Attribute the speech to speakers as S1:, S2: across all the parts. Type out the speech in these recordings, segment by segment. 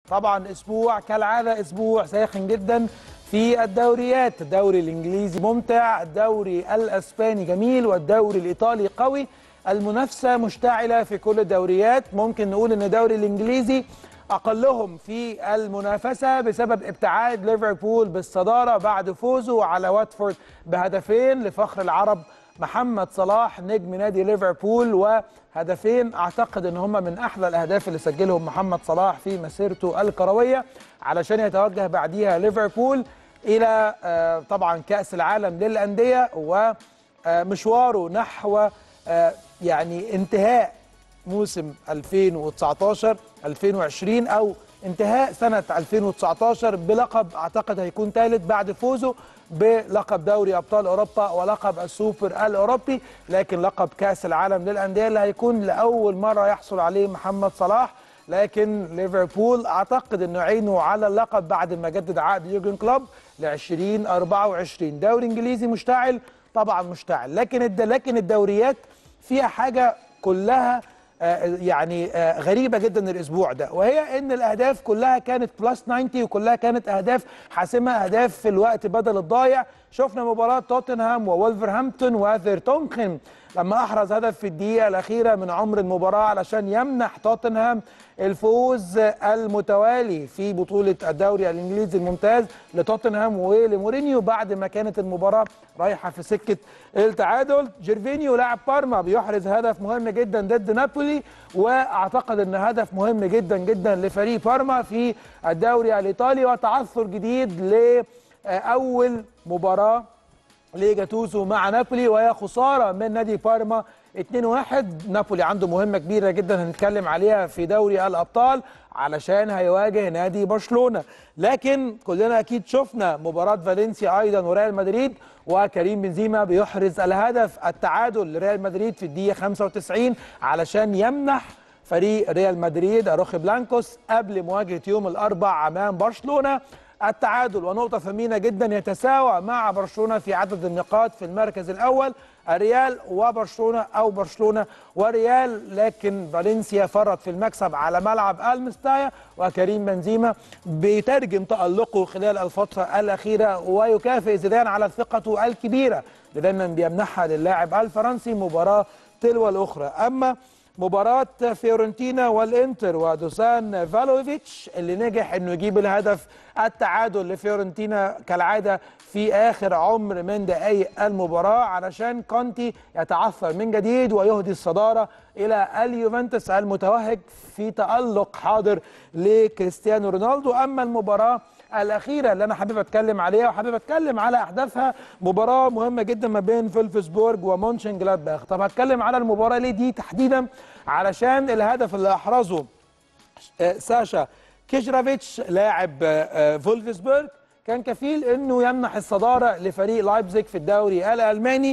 S1: طبعا اسبوع كالعاده اسبوع ساخن جدا في الدوريات الدوري الانجليزي ممتع الدوري الاسباني جميل والدوري الايطالي قوي المنافسه مشتعله في كل الدوريات ممكن نقول ان الدوري الانجليزي اقلهم في المنافسه بسبب ابتعاد ليفربول بالصداره بعد فوزه على واتفورد بهدفين لفخر العرب محمد صلاح نجم نادي ليفربول وهدفين اعتقد ان هم من احلى الاهداف اللي سجلهم محمد صلاح في مسيرته الكرويه علشان يتوجه بعديها ليفربول الى آه، طبعا كاس العالم للانديه ومشواره نحو آه، يعني انتهاء موسم 2019 2020 او انتهاء سنه 2019 بلقب اعتقد هيكون ثالث بعد فوزه بلقب دوري ابطال اوروبا ولقب السوبر الاوروبي لكن لقب كاس العالم للانديه اللي هيكون لاول مره يحصل عليه محمد صلاح لكن ليفربول اعتقد انه عينه على اللقب بعد ما جدد عقد يورجن كلوب ل 2024 دوري انجليزي مشتعل طبعا مشتعل لكن الد... لكن الدوريات فيها حاجه كلها آه، يعني آه، غريبه جدا الاسبوع ده وهي ان الاهداف كلها كانت بلس 90 وكلها كانت اهداف حاسمه اهداف في الوقت بدل الضايع شفنا مباراه توتنهام وولفرهامبتون وفيرتونخن لما احرز هدف في الدقيقه الاخيره من عمر المباراه علشان يمنح توتنهام الفوز المتوالي في بطوله الدوري الانجليزي الممتاز لتوتنهام ولمورينيو بعد ما كانت المباراه رايحه في سكه التعادل جيرفينيو لاعب بارما بيحرز هدف مهم جدا ضد نابولي واعتقد ان هدف مهم جدا جدا لفريق بارما في الدوري الايطالي وتعثر جديد لاول مباراه لجاتوزو مع نابولي وهي خساره من نادي بارما 2-1 نابولي عنده مهمه كبيره جدا هنتكلم عليها في دوري الابطال علشان هيواجه نادي برشلونه لكن كلنا اكيد شفنا مباراه فالنسيا ايضا وريال مدريد وكريم بنزيما بيحرز الهدف التعادل لريال مدريد في الدقيقه 95 علشان يمنح فريق ريال مدريد اروخي بلانكوس قبل مواجهه يوم الاربع امام برشلونه التعادل ونقطة ثمينة جدا يتساوى مع برشلونة في عدد النقاط في المركز الأول الريال وبرشلونة أو برشلونة وريال لكن فالنسيا فرط في المكسب على ملعب المستايا وكريم بنزيما بيترجم تألقه خلال الفترة الأخيرة ويكافئ زيدان على ثقته الكبيرة اللي دايما بيمنحها للاعب الفرنسي مباراة تلو الأخرى أما مباراة فيورنتينا والانتر ودوسان فالوفيتش اللي نجح انه يجيب الهدف التعادل لفيورنتينا كالعادة في اخر عمر من دقائق المباراة علشان كونتي يتعثر من جديد ويهدي الصدارة الى اليوفنتوس المتوهج في تألق حاضر لكريستيانو رونالدو اما المباراة الاخيره اللي انا حابب اتكلم عليها وحابب اتكلم على احداثها مباراه مهمه جدا ما بين فولفسبورج ومونشن جلادباخ طب هتكلم على المباراه ليه دي تحديدا علشان الهدف اللي احرزه آه، ساشا كيجرافيتش لاعب آه، فولفسبورج كان كفيل انه يمنح الصداره لفريق لايبزيج في الدوري الالماني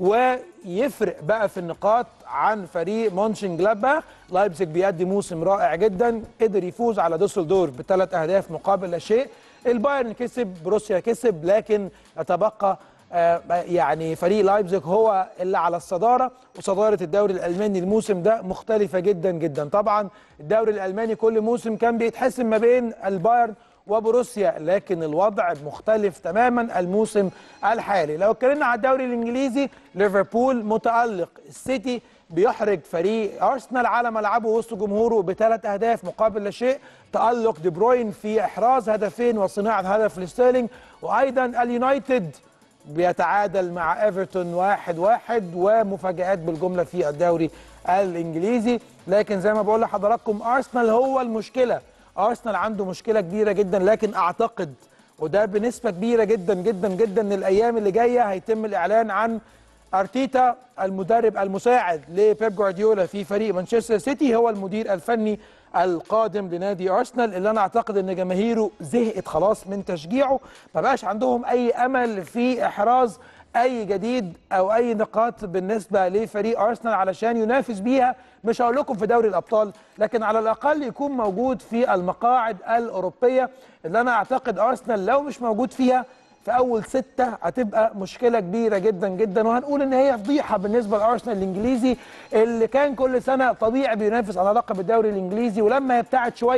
S1: ويفرق بقى في النقاط عن فريق مونشن جلادباخ لايبزيج بيأدي موسم رائع جدا قدر يفوز على دوسلدورف بثلاث اهداف مقابل لا شيء البايرن كسب بروسيا كسب لكن يتبقى آه، يعني فريق لايبزيج هو اللي على الصداره وصداره الدوري الالماني الموسم ده مختلفه جدا جدا طبعا الدوري الالماني كل موسم كان بيتحسم ما بين البايرن وبروسيا لكن الوضع مختلف تماما الموسم الحالي لو اتكلمنا على الدوري الانجليزي ليفربول متالق السيتي بيحرج فريق ارسنال على ملعبه وسط جمهوره بثلاث اهداف مقابل لا شيء تالق دي بروين في احراز هدفين وصناعه هدف لستيرلينج وايضا اليونايتد بيتعادل مع ايفرتون واحد واحد ومفاجآت بالجمله في الدوري الانجليزي لكن زي ما بقول لحضراتكم ارسنال هو المشكله ارسنال عنده مشكله كبيره جدا لكن اعتقد وده بنسبه كبيره جدا جدا جدا ان الايام اللي جايه هيتم الاعلان عن ارتيتا المدرب المساعد لبيب جوارديولا في فريق مانشستر سيتي هو المدير الفني القادم لنادي ارسنال اللي انا اعتقد ان جماهيره زهقت خلاص من تشجيعه ما بقاش عندهم اي امل في احراز اي جديد او اي نقاط بالنسبه لفريق ارسنال علشان ينافس بيها مش هقول لكم في دوري الابطال لكن على الاقل يكون موجود في المقاعد الاوروبيه اللي انا اعتقد ارسنال لو مش موجود فيها في اول سته هتبقى مشكله كبيره جدا جدا وهنقول ان هي فضيحه بالنسبه لارسنال الانجليزي اللي كان كل سنه طبيعي بينافس على لقب الدوري الانجليزي ولما يبتعد شويه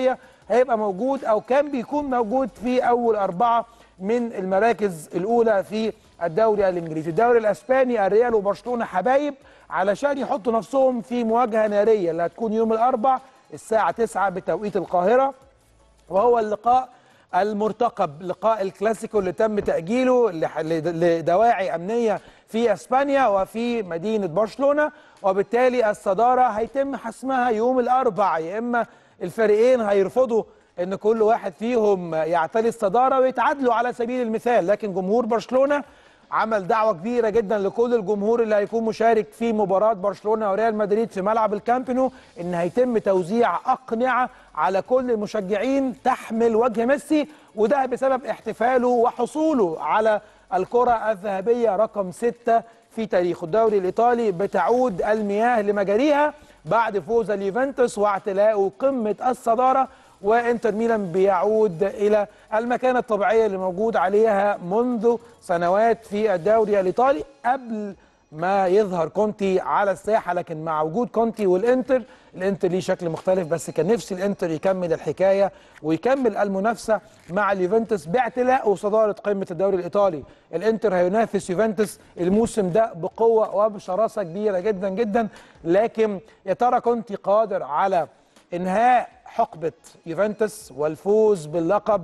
S1: هيبقى موجود او كان بيكون موجود في اول اربعه من المراكز الاولى في الدوري الانجليزي الدوري الاسباني الريال وبرشلونه حبايب علشان يحطوا نفسهم في مواجهه ناريه اللي هتكون يوم الاربع الساعه 9 بتوقيت القاهره وهو اللقاء المرتقب لقاء الكلاسيكو اللي تم تأجيله لدواعي أمنية في أسبانيا وفي مدينة برشلونة وبالتالي الصدارة هيتم حسمها يوم الأربع يا إما الفريقين هيرفضوا ان كل واحد فيهم يعتلي الصداره ويتعادلوا على سبيل المثال لكن جمهور برشلونه عمل دعوه كبيره جدا لكل الجمهور اللي هيكون مشارك في مباراه برشلونه وريال مدريد في ملعب الكامبينو ان هيتم توزيع اقنعه على كل المشجعين تحمل وجه ميسي وده بسبب احتفاله وحصوله على الكره الذهبيه رقم ستة في تاريخه الدوري الايطالي بتعود المياه لمجاريها بعد فوز اليوفنتوس واعتلاءه قمه الصداره وانتر ميلان بيعود الى المكانه الطبيعيه اللي موجود عليها منذ سنوات في الدوري الايطالي قبل ما يظهر كونتي على الساحه لكن مع وجود كونتي والانتر الانتر ليه شكل مختلف بس كان نفسي الانتر يكمل الحكايه ويكمل المنافسه مع اليوفنتوس باعتلاء وصداره قمه الدوري الايطالي الانتر هينافس يوفنتوس الموسم ده بقوه وبشراسه كبيره جدا جدا لكن يا ترى كونتي قادر على انهاء حقبه يوفنتوس والفوز باللقب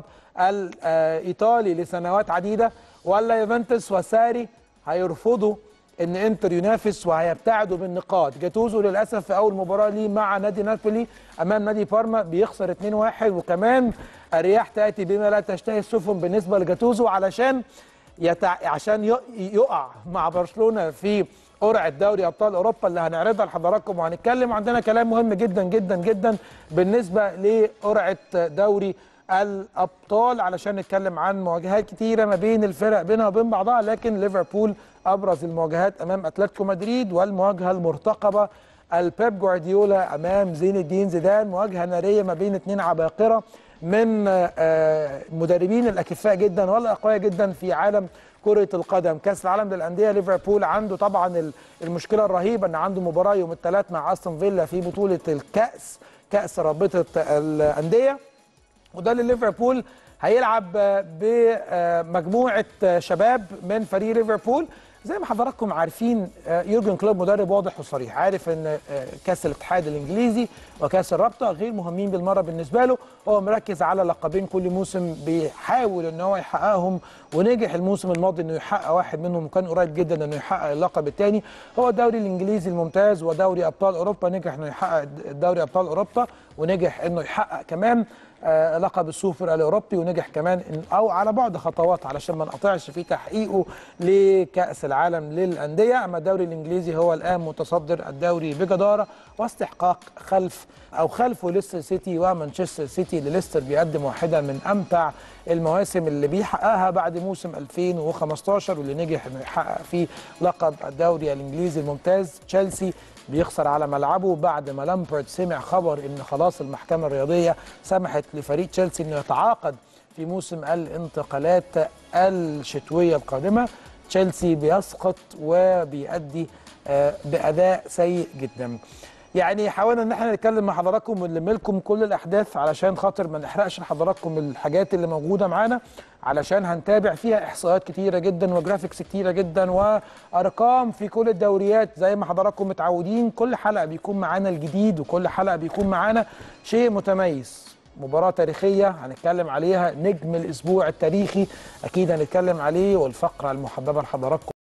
S1: الايطالي لسنوات عديده ولا يوفنتوس وساري هيرفضوا ان انتر ينافس وهيبتعدوا بالنقاط جاتوزو للاسف في اول مباراه ليه مع نادي نابولي امام نادي بارما بيخسر 2-1 وكمان الرياح تاتي بما لا تشتهي السفن بالنسبه لجاتوزو علشان يتع... عشان يقع مع برشلونه في قرعه دوري ابطال اوروبا اللي هنعرضها لحضراتكم وهنتكلم عندنا كلام مهم جدا جدا جدا بالنسبه لقرعه دوري الابطال علشان نتكلم عن مواجهات كتيره ما بين الفرق بينها وبين بعضها لكن ليفربول ابرز المواجهات امام اتلتيكو مدريد والمواجهه المرتقبه البيب جوارديولا امام زين الدين زيدان مواجهه ناريه ما بين اثنين عباقره من المدربين الاكفاء جدا والاقوياء جدا في عالم كرة القدم كأس العالم للأندية ليفربول عنده طبعا المشكلة الرهيبة أن عنده مباراة يوم الثلاث مع أستون فيلا في بطولة الكأس كأس رابطة الأندية وده اللي ليفربول هيلعب بمجموعة شباب من فريق ليفربول زي ما حضراتكم عارفين يورجن كلوب مدرب واضح وصريح عارف ان كاس الاتحاد الانجليزي وكاس الرابطه غير مهمين بالمره بالنسبه له هو مركز على لقبين كل موسم بيحاول ان هو يحققهم ونجح الموسم الماضي انه يحقق واحد منهم وكان قريب جدا انه يحقق اللقب الثاني هو الدوري الانجليزي الممتاز ودوري ابطال اوروبا نجح انه يحقق دوري ابطال اوروبا ونجح انه يحقق كمان آه لقب السوبر الاوروبي ونجح كمان او على بعد خطوات علشان ما نقطعش في تحقيقه لكاس العالم للانديه اما الدوري الانجليزي هو الان متصدر الدوري بجداره واستحقاق خلف او خلفه ليستر سيتي ومانشستر سيتي ليستر بيقدم واحده من امتع المواسم اللي بيحققها بعد موسم 2015 واللي نجح انه يحقق فيه لقب الدوري الانجليزي الممتاز تشيلسي بيخسر على ملعبه بعد ما لامبرد سمع خبر ان خلاص المحكمه الرياضيه سمحت لفريق تشيلسي انه يتعاقد في موسم الانتقالات الشتويه القادمه تشيلسي بيسقط وبيأدي باداء سيء جدا يعني حاولنا ان احنا نتكلم مع حضراتكم ونلم لكم كل الاحداث علشان خاطر ما نحرقش لحضراتكم الحاجات اللي موجوده معانا علشان هنتابع فيها احصائيات كتيره جدا وجرافيكس كتيره جدا وارقام في كل الدوريات زي ما حضراتكم متعودين كل حلقه بيكون معانا الجديد وكل حلقه بيكون معانا شيء متميز مباراة تاريخية هنتكلم عليها نجم الأسبوع التاريخي أكيد هنتكلم عليه والفقرة المحببة لحضراتكم